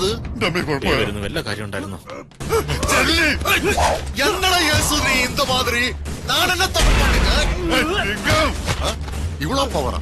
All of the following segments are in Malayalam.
അത് വരുന്നു വല്ല കാര്യം ഉണ്ടായിരുന്നോ சொல்லு என்னடா யேசுனி இந்த மாதிரி நான் என்ன தப்பு பண்ணுங்க இவ்வளவு பவரா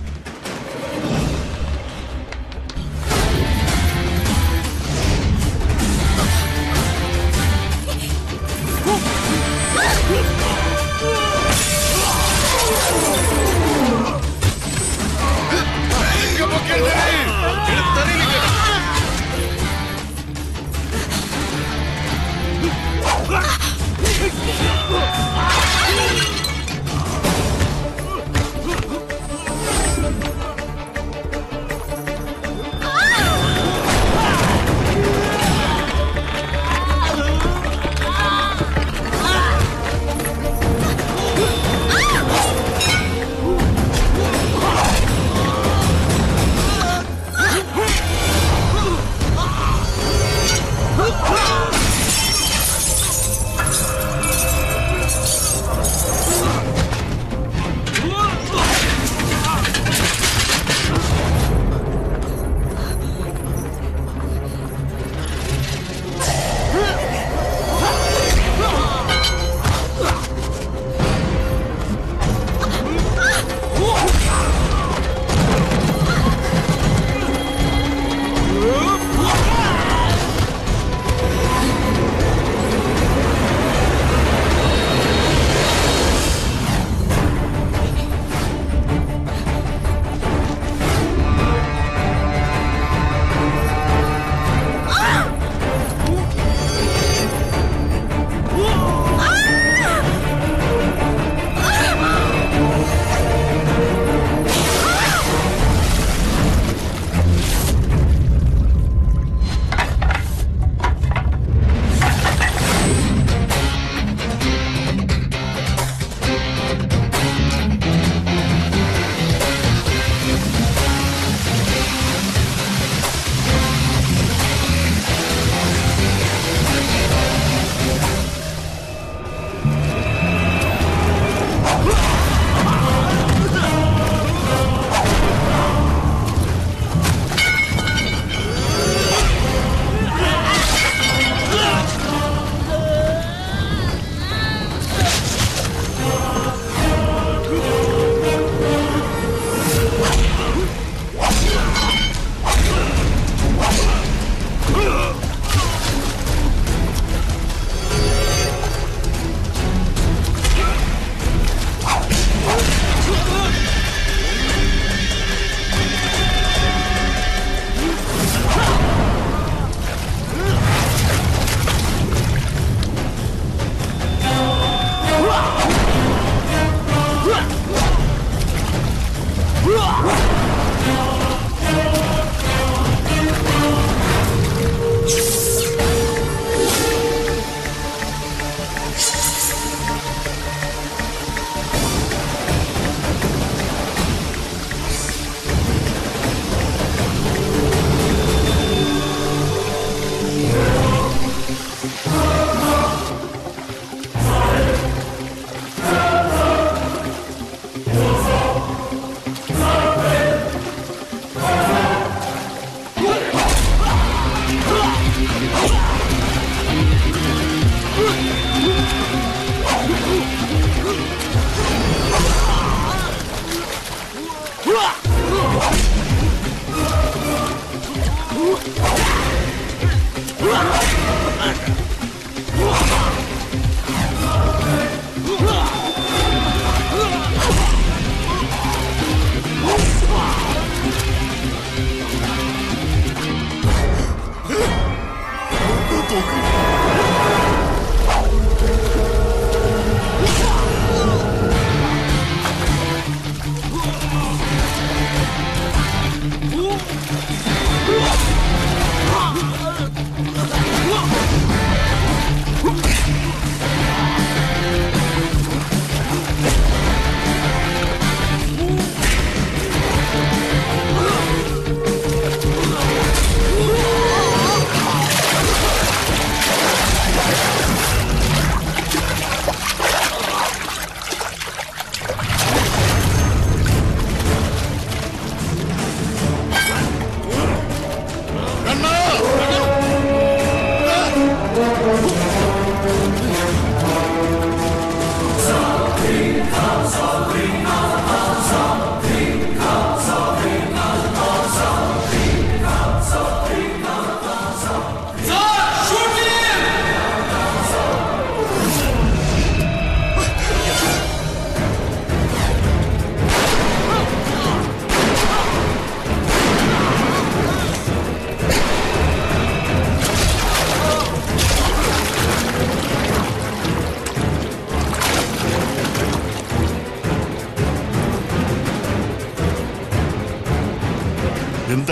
ആ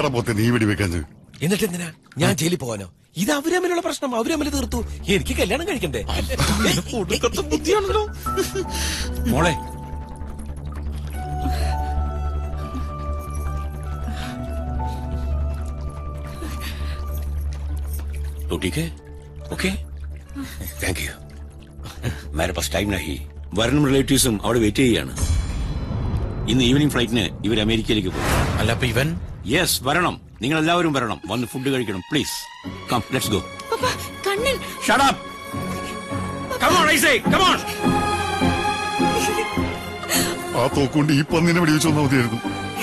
എന്നിട്ടാണ് പോത്തെ നീ വെടിവെക്കാൻ എന്നിട്ട് എന്തിനാ ഞാൻ ജയിലിൽ പോകാനോ ഇത് അവര് തമ്മിലുള്ള പ്രശ്നം അവര് തമ്മിൽ തീർത്തു എനിക്ക് കല്യാണം കഴിക്കണ്ടേ ഒടുക്കത്തെ ബുദ്ധിയാണല്ലോ മോളെ तो ठीक है ओके താങ്ക് യു മേരെ പാസ് ടൈം നഹി വരനും റിലേറ്റീവ്സും അവിടെ വെയിറ്റ് ചെയ്യാണ് ഇന്ന് ഈവനിങ് ഫ്ലൈറ്റിന് ഇവർ അമേരിക്കയിലേക്ക് പോകും അല്ല അപ്പൊ ഇവൻ യെസ് വരണം നിങ്ങൾ എല്ലാവരും വരണം വന്ന് ഫുഡ് കഴിക്കണം പ്ലീസ് കം ലെറ്റ്സ് ഗോ പപ്പ Kannan shut up come on I say come on ആ തോക്കുകൊണ്ട് ഈ പന്നിനെ വെടിവെച്ച് വന്നാൽ മതിയായിരുന്നു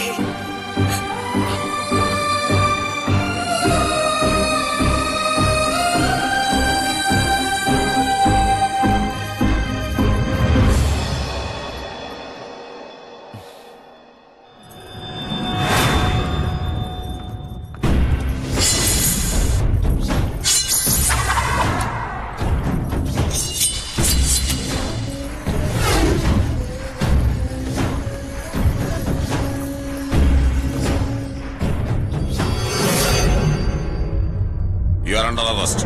യു ആർ അണ്ടർ അറസ്റ്റ്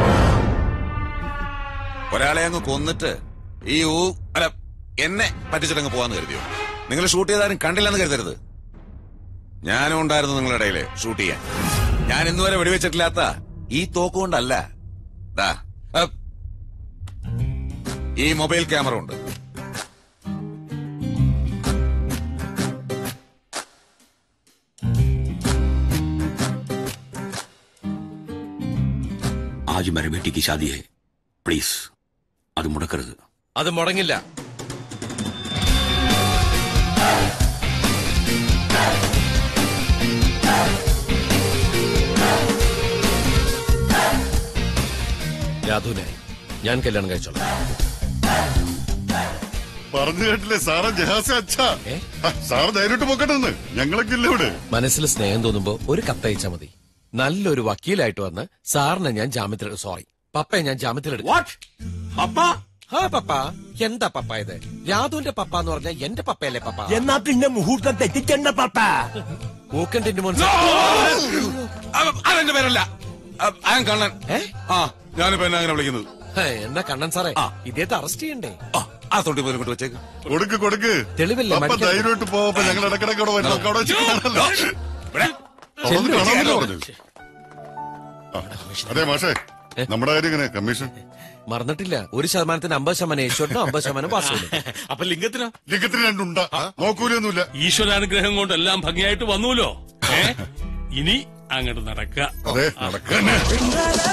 ഒരാളെ അങ്ങ് കൊന്നിട്ട് ഈ ഊ അല്ല എന്നെ പറ്റിച്ചിട്ടങ്ങ് പോവാന്ന് കരുതിയോ നിങ്ങൾ ഷൂട്ട് ചെയ്താലും കണ്ടില്ലെന്ന് കരുതരുത് ഞാനും ഉണ്ടായിരുന്നു നിങ്ങളുടെ ഇടയില് ഷൂട്ട് ചെയ്യാൻ ഞാൻ ഇന്നുവരെ വെടിവെച്ചിട്ടില്ലാത്ത ഈ തോക്ക് കൊണ്ടല്ല ദാ, അ, ഈ മൊബൈൽ ക്യാമറ ഉണ്ട് ആജ് മേരെ ബേട്ടി की शादी है പ്ലീസ് അത് മുടക്കരുത് അത് മുടങ്ങില്ല രാധുവിനെ ഞാൻ കല്യാണം കഴിച്ചോളാം പറഞ്ഞു കേട്ടില്ലേ സാറേ ജഹാസ അച്ഛാ ഏ? ആ, സാറ് ധൈര്യമായിട്ട് പോക്കട്ടെ നിന്ന് ഞങ്ങളൊക്കെ ഇല്ല ഇവിടെ മനസ്സിൽ സ്നേഹം തോന്നുമ്പോ ഒരു കത്തയച്ചാ മതി നല്ലൊരു വക്കീലായിട്ട് വന്ന് സാറിനെ ഞാൻ ജാമ്യത്തിൽ സോറി പപ്പയെ ഞാൻ ജാമ്യത്തിലെടുക്കും വാട്ട് പപ്പ ആ പപ്പ എന്താ പപ്പ ഇത് രാധുവിന്റെ പപ്പ എന്ന് പറഞ്ഞാൽ എന്റെ പപ്പയല്ലേ പപ്പ എന്നാ പിന്നെ മുഹൂർത്തം തെറ്റിച്ചെണ്ണ പാപ്പ മൂക്കന്റെ മോൻ അ- അതെന്റെ പേരല്ല ഞാൻ കണ്ണൻ ഏ? ആ ഞാനിപ്പോ എന്നെ അങ്ങനെ വിളിക്കുന്നത് ഹേ, എന്നാ കണ്ണൻ സാറേ ഇദ്ദേഹത്തെ അറസ്റ്റ് ചെയ്യണ്ടേ ആ, ആ തൊട്ടി പോലും കൊണ്ട് വെച്ചേക്ക് കൊടുക്ക് കൊടുക്ക് തെളിവല്ലേ, അപ്പൊ മടിക്കരുത്. ധൈര്യമായിട്ട് പോവപ്പോ ഞങ്ങൾ ഇടക്കിടക്ക് അവിടെ വരുന്നു അവിടെ വെച്ച് കാണാമല്ലോ. ഇവിടെ. അവിടെ കാണാമല്ലോ പറഞ്ഞു ആ, അതെ മാഷേ നമ്മുടെ കാര്യം എങ്ങനെ കമ്മീഷൻ മറന്നിട്ടില്ല ഒരു ശതമാനത്തിന് അമ്പത് ശതമാനം യേശോട്ടിനും അമ്പത് ശതമാനം പാസ് അപ്പൊ ലിംഗത്തിനോ ലിഖിത്തിന് രണ്ടുണ്ടാ നോക്കൂലൊന്നുമില്ല ഈശ്വരാനുഗ്രഹം കൊണ്ട് എല്ലാം ഭംഗിയായിട്ട് വന്നുല്ലോ ഏ ഇനി അങ്ങോട്ട് നടക്കുക അതെ നടക്കാന്നെ